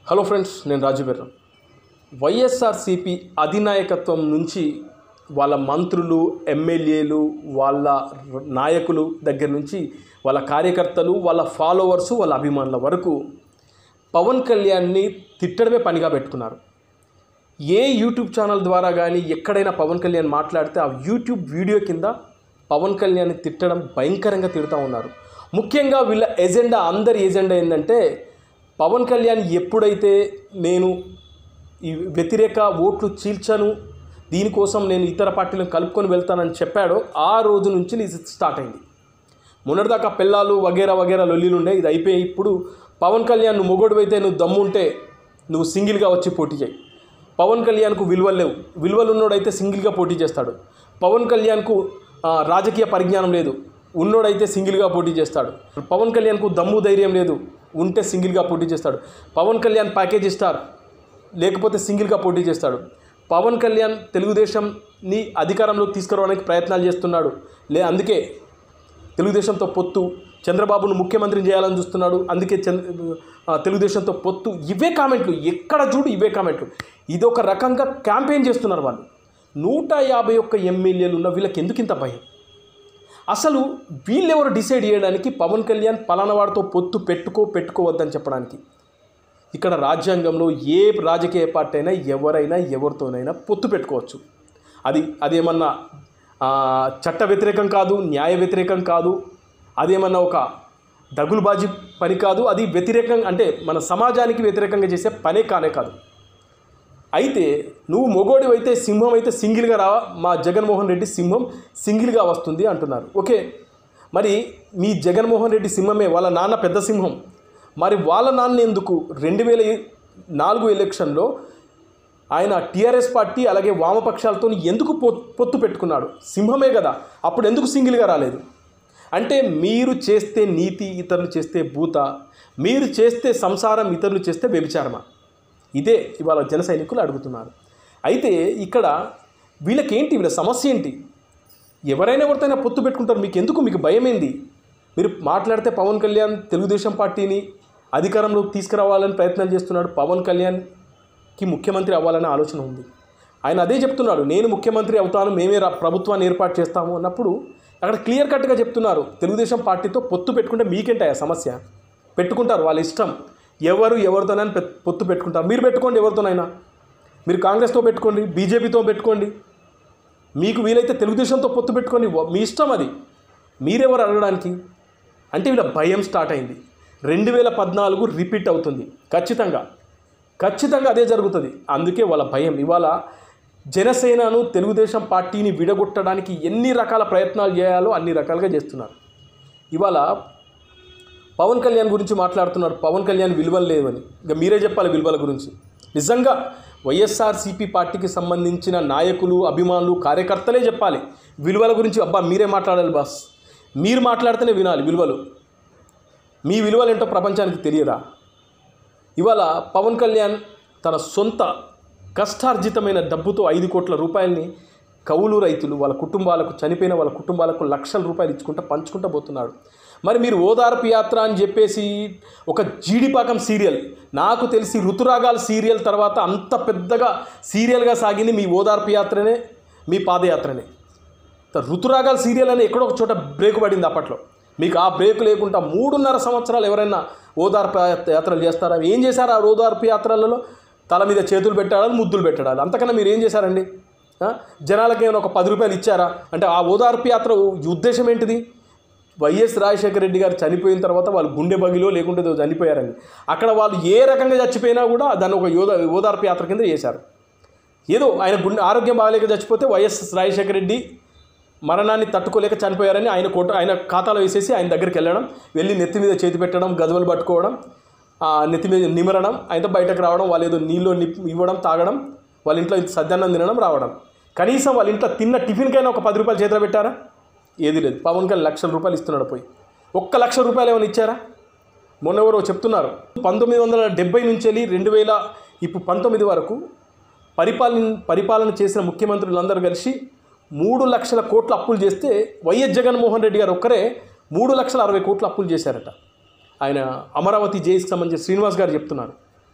Hello friends నేను రాజు బెర్రం వైఎస్ఆర్సిపి అధినాయకత్వం నుంచి వాళ్ళ మంత్రులు ఎమ్మెల్యేలు వాళ్ళ నాయకులు దగ్గర నుంచి వాళ్ళ కార్యకర్తలు వాళ్ళ ఫాలోవర్సు వాళ్ళ అభిమానుల వరకు పవన్ కళ్యాణ్ని తిట్టడమే పనిగా పెట్టుకున్నారు ఏ యూట్యూబ్ ఛానల్ ద్వారా కానీ ఎక్కడైనా పవన్ కళ్యాణ్ మాట్లాడితే ఆ యూట్యూబ్ వీడియో కింద పవన్ కళ్యాణ్ని తిట్టడం భయంకరంగా తిడుతూ ఉన్నారు ముఖ్యంగా వీళ్ళ ఎజెండా అందరి ఎజెండా ఏంటంటే పవన్ కళ్యాణ్ ఎప్పుడైతే నేను ఈ వ్యతిరేక ఓట్లు చీల్చను దీనికోసం నేను ఇతర పార్టీలను కలుపుకొని వెళ్తానని చెప్పాడో ఆ రోజు నుంచి ఇది స్టార్ట్ అయింది మొన్నటిదాకా పిల్లలు వగేరా వగేరా లొల్లీలు ఉండే ఇది అయిపోయి ఇప్పుడు పవన్ కళ్యాణ్ నువ్వు మొగోడు అయితే నువ్వు దమ్ముంటే నువ్వు సింగిల్గా వచ్చి పోటీ చేయి పవన్ కళ్యాణ్కు విలువలు లేవు విలువలు ఉన్నోడైతే సింగిల్గా పోటీ చేస్తాడు పవన్ కళ్యాణ్కు ఆ, రాజకీయ పరిజ్ఞానం లేదు ఉన్నోడైతే సింగిల్గా పోటీ చేస్తాడు పవన్ కళ్యాణ్కు దమ్ము ధైర్యం లేదు ఉంటే సింగిల్గా పోటీ చేస్తాడు పవన్ కళ్యాణ్ ప్యాకేజ్ స్టార్ లేకపోతే సింగిల్గా పోటీ చేస్తాడు పవన్ కళ్యాణ్ తెలుగుదేశంని అధికారంలోకి తీసుకురావడానికి ప్రయత్నాలు చేస్తున్నాడు లే అందుకే తెలుగుదేశంతో పొత్తు చంద్రబాబును ముఖ్యమంత్రిని చేయాలని చూస్తున్నాడు అందుకే చంద్ర ఆ, తెలుగుదేశంతో పొత్తు ఇవే కామెంట్లు ఎక్కడ చూడు ఇవే కామెంట్లు ఇది ఒక రకంగా క్యాంపెయిన్ చేస్తున్నారు వాళ్ళు నూట యాభై ఒక్క ఎమ్మెల్యేలు ఉన్న వీళ్ళకి ఎందుకు ఇంత భయం అసలు వీళ్ళెవరు డిసైడ్ చేయడానికి పవన్ కళ్యాణ్ పలానా వాడితో పొత్తు పెట్టుకో పెట్టుకోవద్దని చెప్పడానికి ఇక్కడ రాజ్యాంగంలో ఏ రాజకీయ పార్టీ అయినా ఎవరైనా ఎవరితోనైనా పొత్తు పెట్టుకోవచ్చు అది అదేమన్నా ఆ, చట్ట వ్యతిరేకం కాదు న్యాయ వ్యతిరేకం కాదు అదేమన్నా ఒక దగులుబాజీ పని కాదు అది వ్యతిరేకం అంటే మన సమాజానికి వ్యతిరేకంగా చేసే పనే కానే కాదు అయితే నువ్వు మొగోడి అయితే సింహం అయితే సింగిల్గా రా మా జగన్మోహన్ రెడ్డి సింహం సింగిల్గా వస్తుంది అంటున్నారు ఓకే మరి మీ జగన్మోహన్ రెడ్డి సింహమే వాళ్ళ నాన్న పెద్ద సింహం మరి వాళ్ళ నాన్న ఎందుకు రెండు వేల నాలుగు ఎలక్షన్లో ఆయన టీఆర్ఎస్ పార్టీ అలాగే వామపక్షాలతో ఎందుకు పొ పొత్తు పెట్టుకున్నాడు సింహమే కదా అప్పుడు ఎందుకు సింగిల్గా రాలేదు అంటే మీరు చేస్తే నీతి ఇతరులు చేస్తే భూత మీరు చేస్తే సంసారం ఇతరులు చేస్తే వ్యభిచారమా ఇదే ఇవాళ జన సైనికులు అడుగుతున్నారు అయితే ఇక్కడ వీళ్ళకేంటి వీళ్ళ సమస్య ఏంటి ఎవరైనా ఎవరితోనైనా పొత్తు పెట్టుకుంటారు మీకు ఎందుకు మీకు భయం ఏంది మీరు మాట్లాడితే పవన్ కళ్యాణ్ తెలుగుదేశం పార్టీని అధికారంలోకి తీసుకురావాలని ప్రయత్నాలు చేస్తున్నాడు పవన్ కళ్యాణ్కి ముఖ్యమంత్రి అవ్వాలనే ఆలోచన ఉంది ఆయన అదే చెప్తున్నాడు నేను ముఖ్యమంత్రి అవుతాను మేమే రా ప్రభుత్వాన్ని ఏర్పాటు చేస్తాము అన్నప్పుడు అక్కడ క్లియర్ కట్గా చెప్తున్నారు తెలుగుదేశం పార్టీతో పొత్తు పెట్టుకుంటే మీకేంటాయా సమస్య పెట్టుకుంటారు వాళ్ళ ఇష్టం ఎవరు ఎవరితోనైనా పె- పొత్తు పెట్టుకుంటారు మీరు పెట్టుకోండి ఎవరితోనైనా మీరు కాంగ్రెస్తో పెట్టుకోండి బీజేపీతో పెట్టుకోండి మీకు వీలైతే తెలుగుదేశంతో పొత్తు పెట్టుకొని వ- మీ ఇష్టం అది మీరెవరు అడగడానికి అంటే వీళ్ళ భయం స్టార్ట్ అయింది రెండు వేల పద్నాలుగు రిపీట్ అవుతుంది ఖచ్చితంగా ఖచ్చితంగా అదే జరుగుతుంది అందుకే వాళ్ళ భయం ఇవాళ జనసేనను తెలుగుదేశం పార్టీని విడగొట్టడానికి ఎన్ని రకాల ప్రయత్నాలు చేయాలో అన్ని రకాలుగా చేస్తున్నారు ఇవాళ పవన్ కళ్యాణ్ గురించి మాట్లాడుతున్నారు పవన్ కళ్యాణ్ విలువలు లేవని ఇక మీరే చెప్పాలి విలువల గురించి నిజంగా వైఎస్ఆర్సీపీ పార్టీకి సంబంధించిన నాయకులు అభిమానులు కార్యకర్తలే చెప్పాలి విలువల గురించి అబ్బా మీరే మాట్లాడాలి బాస్ మీరు మాట్లాడితేనే వినాలి విలువలు మీ విలువలు ఏంటో ప్రపంచానికి తెలియదా ఇవాళ పవన్ కళ్యాణ్ తన సొంత కష్టార్జితమైన డబ్బుతో ఐదు కోట్ల రూపాయలని కౌలు రైతులు వాళ్ళ కుటుంబాలకు చనిపోయిన వాళ్ళ కుటుంబాలకు లక్షల రూపాయలు ఇచ్చుకుంటా పంచుకుంటా పోతున్నాడు మరి మీరు ఓదార్పు యాత్ర అని చెప్పేసి ఒక జీడిపాకం సీరియల్ నాకు తెలిసి ఋతురాగాల సీరియల్ తర్వాత అంత పెద్దగా సీరియల్గా సాగింది మీ ఓదార్పు యాత్రనే మీ పాదయాత్రనే త- ఋతురాగాల సీరియల్ అని ఎక్కడో ఒక చోట బ్రేక్ పడింది అప్పట్లో మీకు ఆ బ్రేక్ లేకుండా మూడున్నర సంవత్సరాలు ఎవరైనా ఓదార్పు యా- యాత్రలు చేస్తారా ఏం చేశారు ఆ ఓదార్పు యాత్రలలో తల మీద చేతులు పెట్టాలి ముద్దులు పెట్టాలి అంతకన్నా మీరు ఏం చేశారండి ఆ? జనాలకి ఏమైనా ఒక పది రూపాయలు ఇచ్చారా అంటే ఆ ఓదార్పు యాత్ర ఉద్దేశం ఏంటిది వైఎస్ రాజశేఖర రెడ్డి గారు చనిపోయిన తర్వాత వాళ్ళు గుండె బగిలో లేకుంటే ఏదో చనిపోయారండి అక్కడ వాళ్ళు ఏ రకంగా చచ్చిపోయినా కూడా దాన్ని ఒక యోధ ఓదార్పు యాత్ర కింద చేశారు ఏదో ఆయన గుండె ఆరోగ్యం బాగాలేక చచ్చిపోతే వైఎస్ రాజశేఖర రెడ్డి మరణాన్ని తట్టుకోలేక చనిపోయారని ఆయన కోట ఆయన ఖాతాలో వేసేసి ఆయన దగ్గరికి వెళ్ళడం వెళ్ళి నెత్తి మీద చేతి పెట్టడం గదవలు పట్టుకోవడం ఆ నెత్తి మీద నిమరడం ఆయనతో బయటకు రావడం వాళ్ళు ఏదో నీళ్ళు నిప్ ఇవ్వడం తాగడం వాళ్ళ ఇంట్లో ఇంత సద్దన్నం తినడం రావడం కనీసం వాళ్ళ ఇంట్లో తిన్న టిఫిన్కైనా ఒక పది రూపాయలు చేతిలో పెట్టారా ఏది లేదు పవన్ కళ్యాణ్ లక్షల రూపాయలు ఇస్తున్నాడు పోయి ఒక్క లక్ష రూపాయలు ఏమైనా ఇచ్చారా మొన్న ఎవరో చెప్తున్నారు పంతొమ్మిది వందల డెబ్బై నుంచి వెళ్ళి రెండు వేల ఇప్పుడు పంతొమ్మిది వరకు పరిపాలన పరిపాలన చేసిన ముఖ్యమంత్రులందరూ కలిసి మూడు లక్షల కోట్ల అప్పులు చేస్తే వైఎస్ జగన్మోహన్ రెడ్డి గారు ఒక్కరే మూడు లక్షల అరవై కోట్ల అప్పులు చేశారట ఆయన అమరావతి జేఈకి సంబంధించి శ్రీనివాస్ గారు చెప్తున్నారు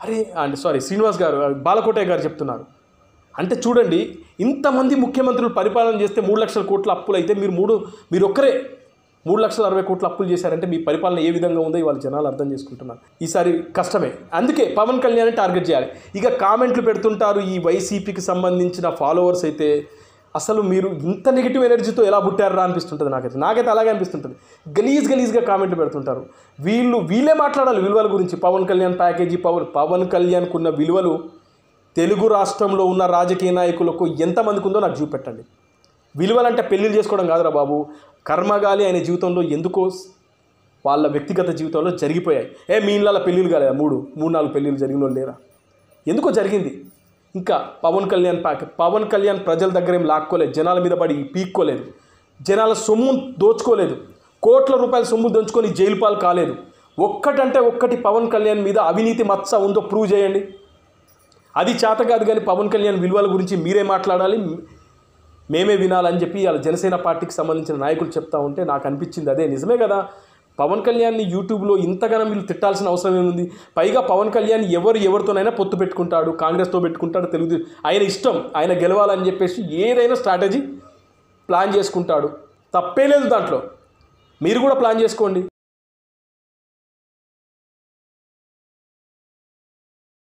అరే అంటే సారీ శ్రీనివాస్ గారు బాలకోటయ్య గారు చెప్తున్నారు అంటే చూడండి ఇంతమంది ముఖ్యమంత్రులు పరిపాలన చేస్తే మూడు లక్షల కోట్ల అప్పులు అయితే మీరు మూడు మీరు ఒక్కరే మూడు లక్షల అరవై కోట్ల అప్పులు చేశారంటే మీ పరిపాలన ఏ విధంగా ఉందో ఇవాళ జనాలు అర్థం చేసుకుంటున్నారు ఈసారి కష్టమే అందుకే పవన్ కళ్యాణ్ టార్గెట్ చేయాలి ఇక కామెంట్లు పెడుతుంటారు ఈ వైసీపీకి సంబంధించిన ఫాలోవర్స్ అయితే అసలు మీరు ఇంత నెగిటివ్ ఎనర్జీతో ఎలా పుట్టారా అనిపిస్తుంటుంది నాకైతే నాకైతే అలాగే అనిపిస్తుంటుంది గలీజ్ గలీజ్గా కామెంట్లు పెడుతుంటారు వీళ్ళు వీళ్ళే మాట్లాడాలి విలువల గురించి పవన్ కళ్యాణ్ ప్యాకేజీ పవన్ పవన్ కళ్యాణ్కు ఉన్న విలువలు తెలుగు రాష్ట్రంలో ఉన్న రాజకీయ నాయకులకు ఎంతమందికి ఉందో నాకు చూపెట్టండి విలువలంటే పెళ్ళిళ్ళు చేసుకోవడం కాదురా బాబు కర్మగాలి ఆయన జీవితంలో ఎందుకో వాళ్ళ వ్యక్తిగత జీవితంలో జరిగిపోయాయి ఏ మీ ఇళ్ళ పెళ్ళిళ్ళు కాలేదా మూడు మూడు నాలుగు పెళ్ళిళ్ళు జరిగిన వాళ్ళు లేరా ఎందుకో జరిగింది ఇంకా పవన్ కళ్యాణ్ ప్యాక్ పవన్ కళ్యాణ్ ప్రజల దగ్గర ఏం లాక్కోలేదు జనాల మీద పడి పీక్కోలేదు జనాల సొమ్ము దోచుకోలేదు కోట్ల రూపాయల సొమ్ము దోచుకొని జైలు పాలు కాలేదు ఒక్కటంటే ఒక్కటి పవన్ కళ్యాణ్ మీద అవినీతి మచ్చ ఉందో ప్రూవ్ చేయండి అది చేత కాదు కానీ పవన్ కళ్యాణ్ విలువల గురించి మీరే మాట్లాడాలి మేమే వినాలని చెప్పి వాళ్ళ జనసేన పార్టీకి సంబంధించిన నాయకులు చెప్తా ఉంటే నాకు అనిపించింది అదే నిజమే కదా పవన్ కళ్యాణ్ని యూట్యూబ్లో ఇంతగానో వీళ్ళు తిట్టాల్సిన అవసరం ఏముంది పైగా పవన్ కళ్యాణ్ ఎవరు ఎవరితోనైనా పొత్తు పెట్టుకుంటాడు కాంగ్రెస్తో పెట్టుకుంటాడు తెలుగు ఆయన ఇష్టం ఆయన గెలవాలని చెప్పేసి ఏదైనా స్ట్రాటజీ ప్లాన్ చేసుకుంటాడు తప్పే లేదు దాంట్లో మీరు కూడా ప్లాన్ చేసుకోండి